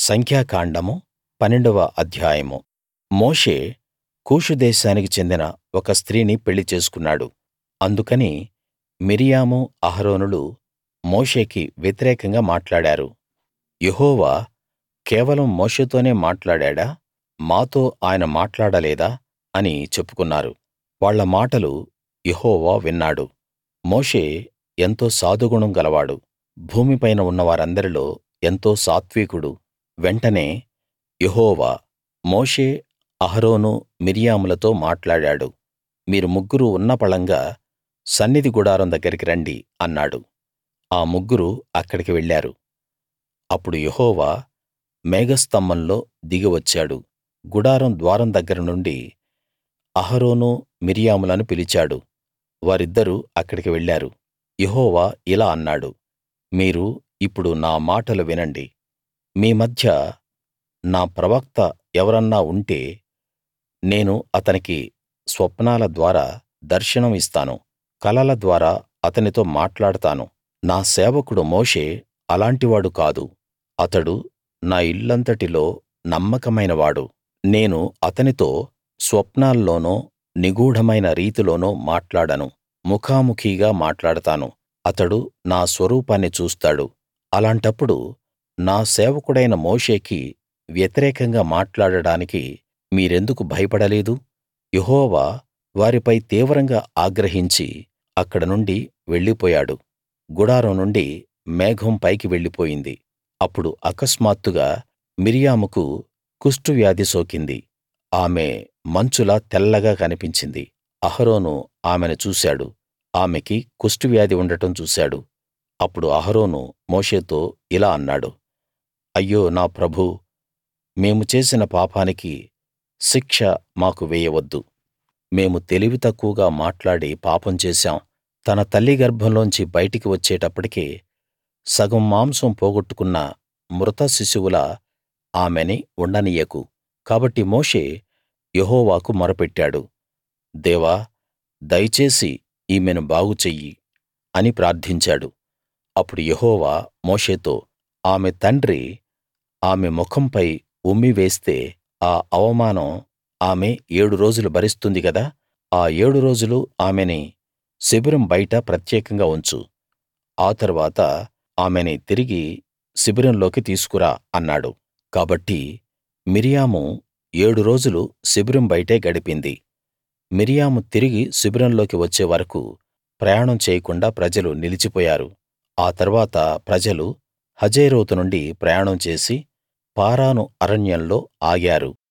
సంఖ్యాకాండము పన్నెండవ అధ్యాయము మోషే కూషు దేశానికి చెందిన ఒక స్త్రీని పెళ్లి చేసుకున్నాడు అందుకని మిర్యాము అహరోనులు మోషేకి వ్యతిరేకంగా మాట్లాడారు యెహోవా కేవలం మోషేతోనే మాట్లాడాడా మాతో ఆయన మాట్లాడలేదా అని చెప్పుకున్నారు వాళ్ళ మాటలు యెహోవా విన్నాడు మోషే ఎంతో సాధుగుణం గలవాడు భూమిపైన ఉన్నవారందరిలో ఎంతో సాత్వికుడు వెంటనే యెహోవా మోషే అహరోను మిర్యాములతో మాట్లాడాడు మీరు ముగ్గురూ ఉన్నపళంగా సన్నిధి గుడారం దగ్గరికి రండి అన్నాడు ఆ ముగ్గురూ అక్కడికి వెళ్ళారు అప్పుడు యెహోవా మేఘస్తంభంలో దిగి వచ్చాడు గుడారం ద్వారం దగ్గర నుండి అహరోను మిర్యాములను పిలిచాడు వారిద్దరూ అక్కడికి వెళ్ళారు యెహోవా ఇలా అన్నాడు మీరు ఇప్పుడు నా మాటలు వినండి మీ మధ్య నా ప్రవక్త ఎవరన్నా ఉంటే నేను అతనికి స్వప్నాల ద్వారా దర్శనం ఇస్తాను కలల ద్వారా అతనితో మాట్లాడతాను నా సేవకుడు మోషే అలాంటివాడు కాదు అతడు నా ఇల్లంతటిలో నమ్మకమైన వాడు నేను అతనితో స్వప్నాల్లోనో నిగూఢమైన రీతిలోనో మాట్లాడను ముఖాముఖిగా మాట్లాడతాను అతడు నా స్వరూపాన్ని చూస్తాడు అలాంటప్పుడు నా సేవకుడైన మోషేకి వ్యతిరేకంగా మాట్లాడడానికి మీరెందుకు భయపడలేదు యెహోవా వారిపై తీవ్రంగా ఆగ్రహించి అక్కడ నుండి వెళ్ళిపోయాడు గుడారం నుండి మేఘం పైకి వెళ్ళిపోయింది అప్పుడు అకస్మాత్తుగా మిర్యాముకు కుష్టువ్యాధి సోకింది ఆమె మంచులా తెల్లగా కనిపించింది అహరోను ఆమెను చూశాడు ఆమెకి కుష్టువ్యాధి ఉండటం చూశాడు అప్పుడు అహరోను మోషేతో ఇలా అన్నాడు అయ్యో నా ప్రభూ మేము చేసిన పాపానికి శిక్ష మాకు వేయవద్దు మేము తెలివి తక్కువగా మాట్లాడి పాపం చేశాం తన తల్లి గర్భంలోంచి బయటికి వచ్చేటప్పటికే సగం మాంసం పోగొట్టుకున్న మృత శిశువులా ఆమెని ఉండనియ్యకు కాబట్టి మోషే యెహోవాకు మొరపెట్టాడు దేవా దయచేసి ఈమెను బాగు చెయ్యి అని ప్రార్థించాడు అప్పుడు యెహోవా మోషేతో ఆమె తండ్రి ఆమె ముఖంపై ఉమ్మి వేస్తే ఆ అవమానం ఆమె ఏడు రోజులు భరిస్తుంది గదా ఆ ఏడు రోజులు ఆమెని శిబిరం బయట ప్రత్యేకంగా ఉంచు ఆ తరువాత ఆమెని తిరిగి శిబిరంలోకి తీసుకురా అన్నాడు కాబట్టి మిర్యాము ఏడు రోజులు శిబిరం బయటే గడిపింది మిర్యాము తిరిగి శిబిరంలోకి వచ్చే వరకూ ప్రయాణం చేయకుండా ప్రజలు నిలిచిపోయారు ఆ తర్వాత ప్రజలు హజేరోతు నుండి ప్రయాణం చేసి పారాను అరణ్యంలో ఆగారు